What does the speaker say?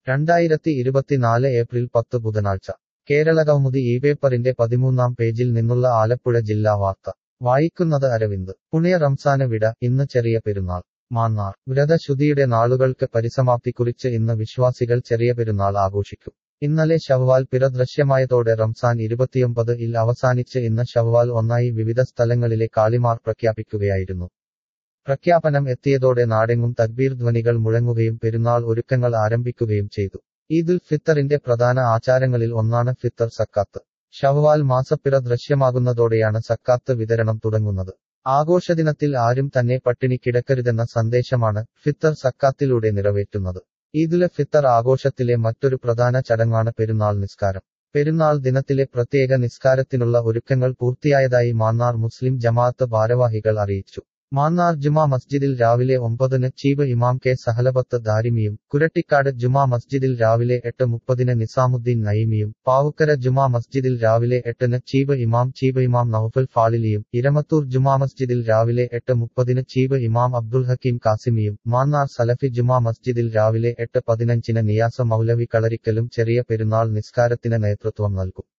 രണ്ടായിരത്തി ഇരുപത്തിനാല് ഏപ്രിൽ പത്ത് ബുധനാഴ്ച കേരളകൗമുദി ഈ പേപ്പറിന്റെ പതിമൂന്നാം പേജിൽ നിന്നുള്ള ആലപ്പുഴ ജില്ലാ വാർത്ത വായിക്കുന്നത് അരവിന്ദ് പുണ്യ റംസാന് വിട ഇന്ന് ചെറിയ പെരുന്നാൾ മാന്നാർ വ്രതശുദ്ധിയുടെ നാളുകൾക്ക് പരിസമാപ്തി കുറിച്ച് ഇന്ന് വിശ്വാസികൾ ചെറിയ പെരുന്നാൾ ആഘോഷിക്കും ഇന്നലെ ഷവ്വാൽ പിറ ദൃശ്യമായതോടെ റംസാൻ ഇരുപത്തിയൊമ്പത് ഇൽ അവസാനിച്ച് ഇന്ന് ഷവ്വാൽ ഒന്നായി വിവിധ സ്ഥലങ്ങളിലെ കാളിമാർ പ്രഖ്യാപിക്കുകയായിരുന്നു പ്രഖ്യാപനം എത്തിയതോടെ നാടെങ്ങും തക്ബീർ ധ്വനികൾ മുഴങ്ങുകയും പെരുന്നാൾ ഒരുക്കങ്ങൾ ആരംഭിക്കുകയും ചെയ്തു ഈദുൽ ഫിത്തറിന്റെ പ്രധാന ആചാരങ്ങളിൽ ഒന്നാണ് ഫിത്തർ സക്കാത്ത് ഷവ്വാൽ മാസപ്പിറ ദൃശ്യമാകുന്നതോടെയാണ് സക്കാത്ത് വിതരണം തുടങ്ങുന്നത് ആഘോഷദിനത്തിൽ ആരും തന്നെ പട്ടിണി കിടക്കരുതെന്ന സന്ദേശമാണ് ഫിത്തർ സക്കാത്തിലൂടെ നിറവേറ്റുന്നത് ഈദുല ഫിത്തർ ആഘോഷത്തിലെ മറ്റൊരു പ്രധാന ചടങ്ങാണ് പെരുന്നാൾ നിസ്കാരം പെരുന്നാൾ ദിനത്തിലെ പ്രത്യേക നിസ്കാരത്തിനുള്ള ഒരുക്കങ്ങൾ പൂർത്തിയായതായി മാന്നാർ മുസ്ലിം ജമാഅത്ത് ഭാരവാഹികൾ അറിയിച്ചു മാന്നാർ ജുമാ മസ്ജിദിൽ രാവിലെ ഒമ്പതിന് ചീഫ് ഇമാം കെ സഹലബത്ത് ദാരിമിയും കുരട്ടിക്കാട് ജുമാ മസ്ജിദിൽ രാവിലെ എട്ട് മുപ്പതിന് നിസാമുദ്ദീൻ നയിമിയും പാവുക്കര ജുമാ മസ്ജിദിൽ രാവിലെ എട്ടിന് ചീഫ് ഇമാം ചീഫ് ഇമാം നൌഫൽ ഫാളിലിയും ഇരമത്തൂർ ജുമാ മസ്ജിദിൽ രാവിലെ എട്ട് മുപ്പതിന് ചീഫ് ഇമാം അബ്ദുൽ ഹക്കീം കാസിമിയും മാന്നാർ സലഫി ജുമാ മസ്ജിദിൽ രാവിലെ എട്ട് പതിനഞ്ചിന് നിയാസ മൗലവി കളരിക്കലും ചെറിയ പെരുന്നാൾ നിസ്കാരത്തിന് നേതൃത്വം നൽകും